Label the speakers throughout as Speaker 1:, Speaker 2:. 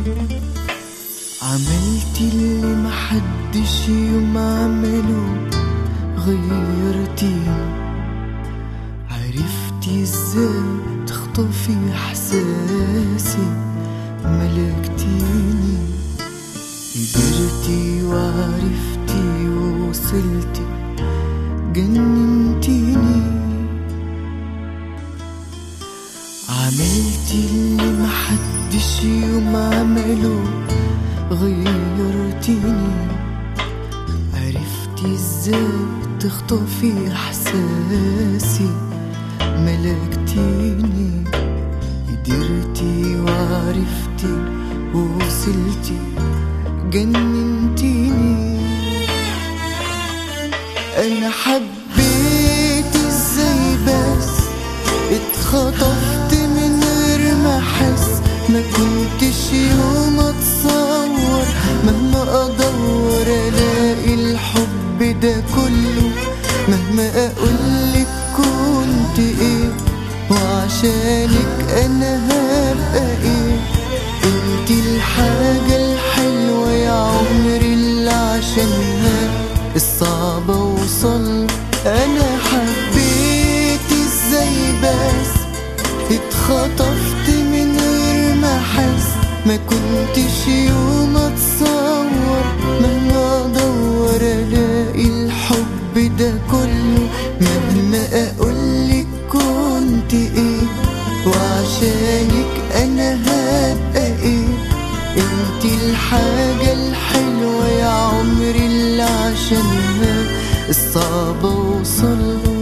Speaker 1: عملت اللي محدش يوم عمله غيرتيني عرفتي ازاي تخطفي احساسي ملكتيني قدرتي وعرفتي ووصلتي جننتيني عملتي اللي محدش يوم عمله غيرتيني عرفتي ازاي تخطفي احساسي ملكتيني قدرتي وعرفتي ووصلتي جننتيني انا حبيت ازاي بس اتخطفت من غير ما احس ما كنتش يوم اتصور مهما ادور الاقي الحب ده كله مهما اقولك كنت ايه وعشانك انا هبقى ايه انت الحاجة الحلوة يا عمري اللي عشانها الصعب اوصل انا حبيت ازاي بس اتخطفت من غير ما احس ما كنتش يوم اتصور مهما ادور الاقي الحب ده كله مهما اقولك كنت ايه وعشانك انا هبقى ايه انت الحاجة الحلوة يا عمري اللي عشانها الصعب اوصلها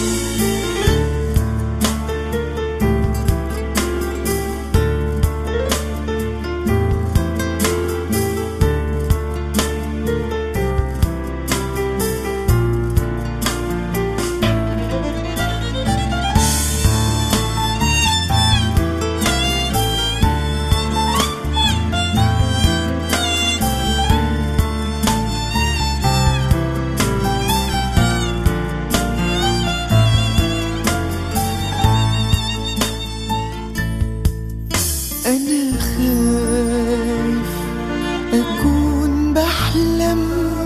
Speaker 1: أنا خايف أكون بحلم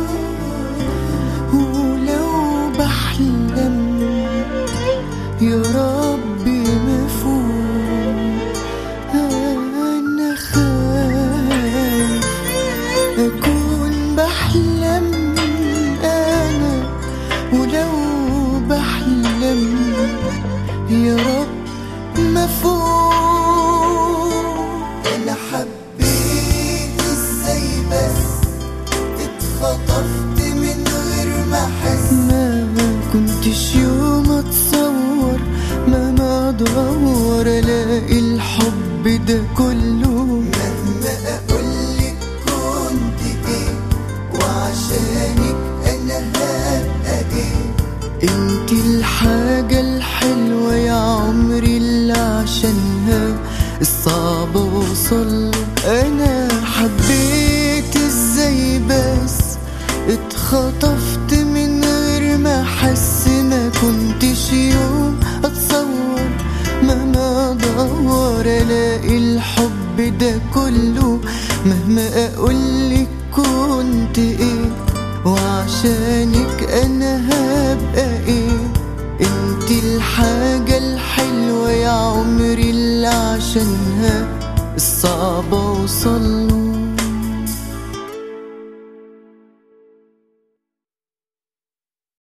Speaker 1: ولو بحلم يا ربي مفهوم أنا خايف أكون بحلم أنا ولو بحلم يا رب مفهوم انا حبيت ازاي بس اتخطفت من غير ما احس ما كنتش يوم اتصور ما ما ادور الاقي الحب ده كله مهما اقولك كنت ايه وعشانك انا هبقى ايه انت الحاجة الحلوة يا عمري اللي عشانها الصعب اوصل انا حبيت ازاي بس اتخطفت من غير ما احس ما كنتش يوم اتصور مهما ادور الاقي الحب ده كله مهما اقولك كنت ايه وعشانك انا هبقى ايه انت الحاجة الحلوة يا عمري اللي عشانها الصعب اوصل